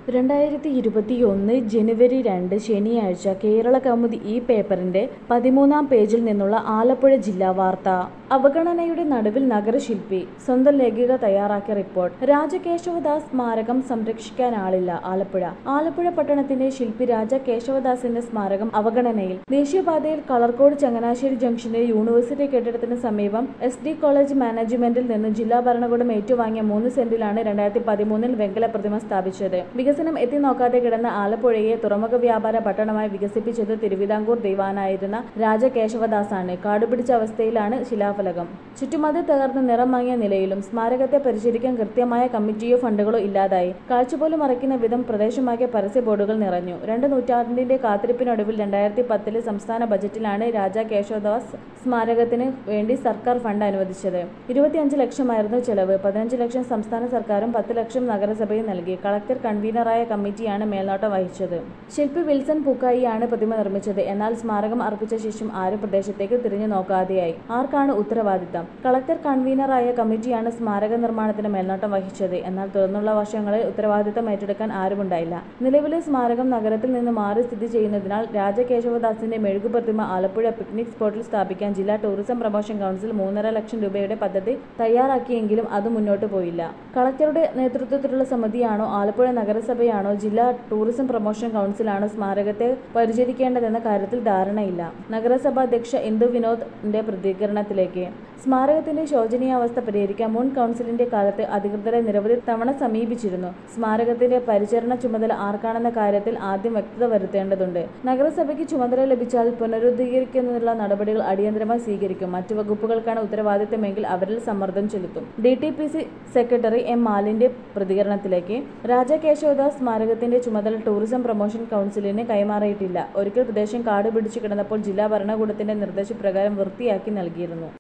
രണ്ടായിരത്തി ഇരുപത്തിയൊന്ന് ജനുവരി രണ്ട് ശനിയാഴ്ച കേരള കൗമുദി ഈ പേപ്പറിന്റെ പതിമൂന്നാം പേജിൽ നിന്നുള്ള ആലപ്പുഴ ജില്ലാ വാർത്ത അവഗണനയുടെ നടുവിൽ നഗരശില്പി സ്വന്തം ലേഖിക തയ്യാറാക്കിയ റിപ്പോർട്ട് രാജകേശവദാസ് സ്മാരകം സംരക്ഷിക്കാനാളില്ല ആലപ്പുഴ ആലപ്പുഴ പട്ടണത്തിന്റെ ശില്പി രാജ കേശവദാസിന്റെ സ്മാരകം അവഗണനയിൽ ദേശീയപാതയിൽ കളർക്കോട് ചങ്ങനാശ്ശേരി ജംഗ്ഷനിൽ യൂണിവേഴ്സിറ്റി കെട്ടിടത്തിന് സമീപം എസ് ഡി കോളേജ് മാനേജ്മെന്റിൽ നിന്ന് ജില്ലാ ഭരണകൂടം ഏറ്റുവാങ്ങിയ മൂന്ന് സെന്റിലാണ് രണ്ടായിരത്തി പതിമൂന്നിൽ വെങ്കല പ്രതിമ സ്ഥാപിച്ചത് വികസനം എത്തി നോക്കാതെ കിടന്ന ആലപ്പുഴയെ തുറമുഖ വ്യാപാര പട്ടണമായി വികസിപ്പിച്ചത് തിരുവിതാംകൂർ ദിവാനായിരുന്ന രാജകേശവദാസാണ് കാടുപിടിച്ച അവസ്ഥയിലാണ് ശിലാഫലകം ചുറ്റുമതി തകർന്ന് നിറം മങ്ങിയ നിലയിലും സ്മാരകത്തെ പരിശീലിക്കാൻ കൃത്യമായ കമ്മിറ്റിയോ ഫണ്ടുകളോ ഇല്ലാതായി കാഴ്ചപോലും മറയ്ക്കുന്ന വിധം പ്രദേശമാക്കിയ പരസ്യ ബോർഡുകൾ നിറഞ്ഞു രണ്ട് നൂറ്റാണ്ടിന്റെ കാത്തിരിപ്പിനൊടുവിൽ രണ്ടായിരത്തി പത്തിലെ സംസ്ഥാന ബജറ്റിലാണ് രാജ കേശവദാസ് സ്മാരകത്തിന് വേണ്ടി സർക്കാർ ഫണ്ട് അനുവദിച്ചത് ഇരുപത്തിയഞ്ച് ലക്ഷമായിരുന്നു ചെലവ് പതിനഞ്ച് ലക്ഷം സംസ്ഥാന സർക്കാരും പത്ത് ലക്ഷം നഗരസഭയും നൽകി കളക്ടർ കൺവീനറായ കമ്മിറ്റിയാണ് മേൽനോട്ടം വഹിച്ചത് ശില്പി വിൽസൺ പൂക്കായിയാണ് പ്രതിമ നിർമ്മിച്ചത് എന്നാൽ സ്മാരകം അർപ്പിച്ച ശേഷം ആരും പ്രദേശത്തേക്ക് തിരിഞ്ഞു നോക്കാതെയായി ആർക്കാണ് ഉത്തരവാദിത്തം കളക്ടർ കൺവീനറായ കമ്മിറ്റിയാണ് സ്മാരക നിർമ്മാണത്തിന് മേൽനോട്ടം വഹിച്ചത് എന്നാൽ തുടർന്നുള്ള വർഷങ്ങളിൽ ഉത്തരവാദിത്തം ഏറ്റെടുക്കാൻ ആരുമുണ്ടായില്ല നിലവിലെ സ്മാരകം നഗരത്തിൽ നിന്ന് മാറി സ്ഥിതി ചെയ്യുന്നതിനാൽ രാജകേശവദാസിന്റെ മെഴുകു പ്രതിമ ആലപ്പുഴ പിക്നിക് സ്പോട്ടിൽ സ്ഥാപിക്കാൻ ജില്ലാ ടൂറിസം പ്രൊമോഷൻ കൗൺസിൽ മൂന്നര ലക്ഷം രൂപയുടെ പദ്ധതി തയ്യാറാക്കിയെങ്കിലും അത് മുന്നോട്ട് പോയില്ല കളക്ടറുടെ നേതൃത്വത്തിലുള്ള സമിതിയാണോ ആലപ്പുഴ നഗരസഭയാണോ ജില്ലാ ടൂറിസം പ്രൊമോഷൻ കൗൺസിലാണോ സ്മാരകത്തെ പരിചരിക്കേണ്ടതെന്ന കാര്യത്തിൽ ധാരണയില്ല നഗരസഭ അധ്യക്ഷ ഇന്ദു വിനോദിന്റെ പ്രതികരണത്തിലേക്ക് സ്മാരകത്തിന്റെ ശോചനീയാവസ്ഥ പരിഹരിക്കാൻ മുൻ കൗൺസിലിന്റെ കാലത്ത് അധികൃതരെ നിരവധി തവണ സമീപിച്ചിരുന്നു സ്മാരകത്തിന്റെ പരിചരണ ചുമതല ആർക്കാണെന്ന കാര്യത്തിൽ ആദ്യം വ്യക്തത വരുത്തേണ്ടതുണ്ട് നഗരസഭയ്ക്ക് ചുമതല ലഭിച്ചാൽ പുനരുദ്ധീകരിക്കുന്നതിനുള്ള നടപടികൾ അടിയന്തരമായി സ്വീകരിക്കും മറ്റു വകുപ്പുകൾക്കാണ് ഉത്തരവാദിത്തമെങ്കിൽ അവരിൽ സമ്മർദ്ദം ചെലുത്തും D T P C secretary M മാലിന്റെ പ്രതികരണത്തിലേക്ക് രാജകേശവദാസ് സ്മാരകത്തിന്റെ ചുമതല ടൂറിസം പ്രൊമോഷൻ കൗൺസിലിന് കൈമാറിയിട്ടില്ല ഒരിക്കൽ പ്രദേശം കാട് പിടിച്ചു കിടന്നപ്പോൾ ജില്ലാ ഭരണകൂടത്തിന്റെ നിർദ്ദേശപ്രകാരം വൃത്തിയാക്കി നൽകിയിരുന്നു